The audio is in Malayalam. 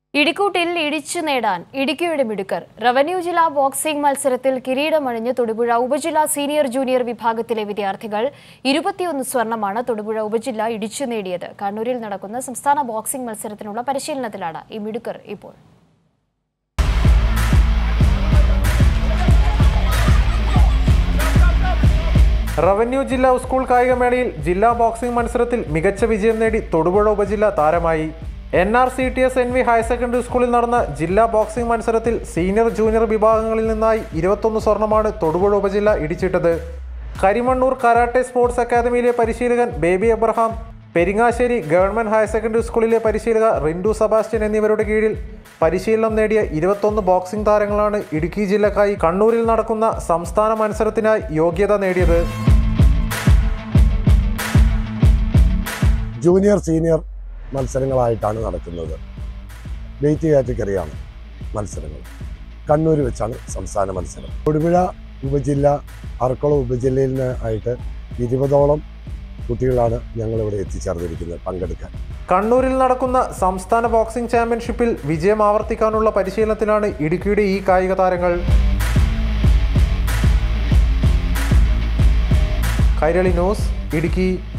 ഇടിക്കൂട്ടിൽ ഇടിച്ചു നേടാൻ ഇടുക്കിയുടെ മിടുക്കർ റവന്യൂ ജില്ലാ ബോക്സിംഗ് മത്സരത്തിൽ കിരീടമണിഞ്ഞ് തൊടുപുഴ ഉപജില്ലാ സീനിയർ ജൂനിയർ വിഭാഗത്തിലെ വിദ്യാർത്ഥികൾ ഇരുപത്തിയൊന്ന് സ്വർണമാണ് തൊടുപുഴ ഉപജില്ല ഇടിച്ചു നേടിയത് കണ്ണൂരിൽ നടക്കുന്ന സംസ്ഥാന ബോക്സിംഗ് മത്സരത്തിനുള്ള പരിശീലനത്തിലാണ് ഈ മിടുക്കർ ഇപ്പോൾ റവന്യൂ ജില്ലാ സ്കൂൾ കായികമേളയിൽ ജില്ലാ ബോക്സിംഗ് മത്സരത്തിൽ മികച്ച വിജയം നേടി തൊടുപുഴ ഉപജില്ല താരമായി N R C T S N V higher secondary സ്കൂളിൽ നടന്ന ജില്ലാ ബോക്സിംഗ് മത്സരത്തിൽ സീനിയർ ജൂനിയർ വിഭാഗങ്ങളിൽ നിന്നായി ഇരുപത്തൊന്ന് സ്വർണമാണ് തൊടുപുഴ ഉപജില്ല ഇടിച്ചിട്ടത് കരിമണ്ണൂർ കരാട്ടെ സ്പോർട്സ് അക്കാദമിയിലെ പരിശീലകൻ Baby Abraham Peringassery government higher secondary സ്കൂളിലെ പരിശീലക റിൻഡു സെബാസ്റ്റ്യൻ എന്നിവരുടെ കീഴിൽ പരിശീലനം നേടിയ ഇരുപത്തൊന്ന് ബോക്സിംഗ് താരങ്ങളാണ് ഇടുക്കി ജില്ലക്കായി കണ്ണൂരിൽ നടക്കുന്ന സംസ്ഥാന മത്സരത്തിനായി യോഗ്യത നേടിയത് ജൂനിയർ സീനിയർ മത്സരങ്ങളായിട്ടാണ് നടക്കുന്നത് വെയിറ്റ് കാറ്റഗറിയാണ് മത്സരങ്ങൾ കണ്ണൂർ വെച്ചാണ് സംസ്ഥാന മത്സരം തൊടുപുഴ ഉപജില്ല അറക്കുളം ഉപജില്ലയിൽ നിന്ന് ആയിട്ട് ഇരുപതോളം കുട്ടികളാണ് ഞങ്ങളിവിടെ എത്തിച്ചേർന്നിരിക്കുന്നത് പങ്കെടുക്കാൻ കണ്ണൂരിൽ നടക്കുന്ന സംസ്ഥാന ബോക്സിംഗ് ചാമ്പ്യൻഷിപ്പിൽ വിജയം ആവർത്തിക്കാനുള്ള പരിശീലനത്തിലാണ് ഇടുക്കിയുടെ ഈ കായിക താരങ്ങൾ കൈരളി ന്യൂസ് ഇടുക്കി